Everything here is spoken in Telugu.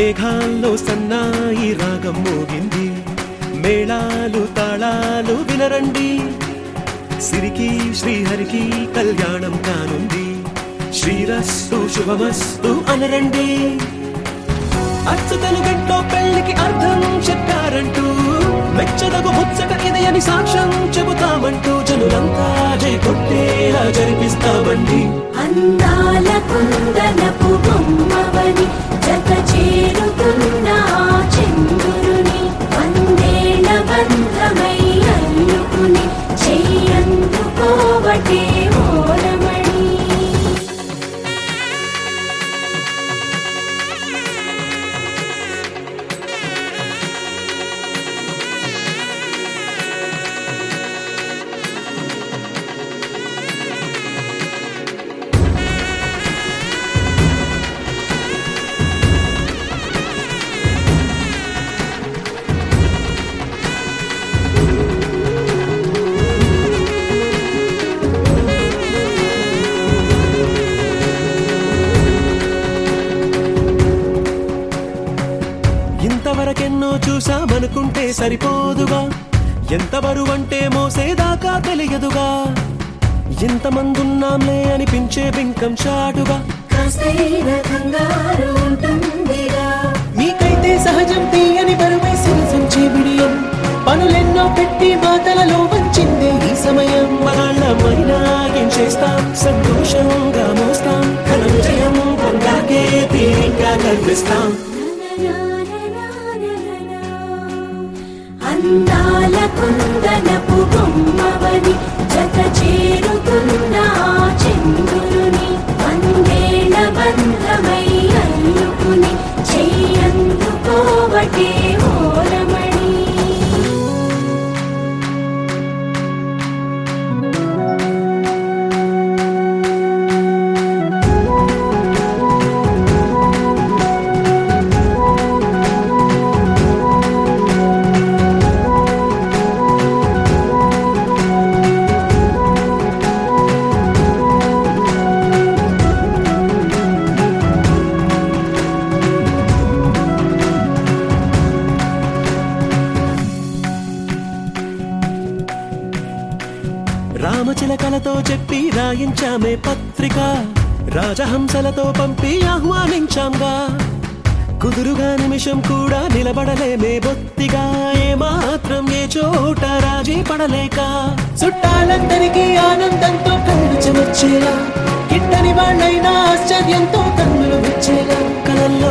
మేఘాల్లో సన్నాయి రాగం మోగింది మేళాలు తాళాలు వినరండి సిరికి శ్రీహరికి కళ్యాణం కానుంది శ్రీరస్తు శుభమస్తు అనరండి అచ్చు తెలుగంటో పెళ్లికి అర్థం చెప్పారంటూ మెచ్చదగు ముచ్చట ఇది అని సాక్ష్యం చెబుతామంటూ జనులంతా జై కొట్టేలా జరిపిస్తామండి అందాల కుందనపు బొమ్మవని జత చేరుతున్న ఆ చంద్రుని వందేళ్ల బంధమై అల్లుకుని చెయ్యందుకోవటే ఓరమణి ఇంతవరకెన్నో చూసామనుకుంటే సరిపోదుగా ఎంత బరువంటే మోసేదాకా తెలియదుగా ఇంతమందున్నాంలే అనిపించే బింకం చాటుగా కాస్తైన కంగారు ఉంటుందిగా మీకైతే సహజం తీయని బరువై సంచే బిడియం పనులెన్నో పెట్టి మాటలలో వంచిందే ఈ సమయం మనాళ్ళమైనా ఏం చేస్తాం సంతోషంగా మోస్తాం ఘన విజయం పొందాకే తీరిగ్గా కనిపిస్తాం అందాల కుందనపు బొమ్మవని జత చేరుతున్న ఆ చంద్రుని వందేళ్ల బంధమై అల్లుకుని చెయ్యందుకోవటే ఓరమణి రామచిలకలతో చెప్పి రాయించామే పత్రిక రాజహంసలతో పంపి ఆహ్వానించాంగా కుదురుగా నిమిషం కూడా నిలబడలేమే బొత్తిగా ఏ మాత్రం ఏ చోట రాజీ పడలేక చుట్టాలందరికీ ఆనందంతో కళ్ళు చెమర్చేలా గిట్టని వాళ్ళైనా ఆశ్చర్యంతో కన్నులు వచ్చేలా కలల్లో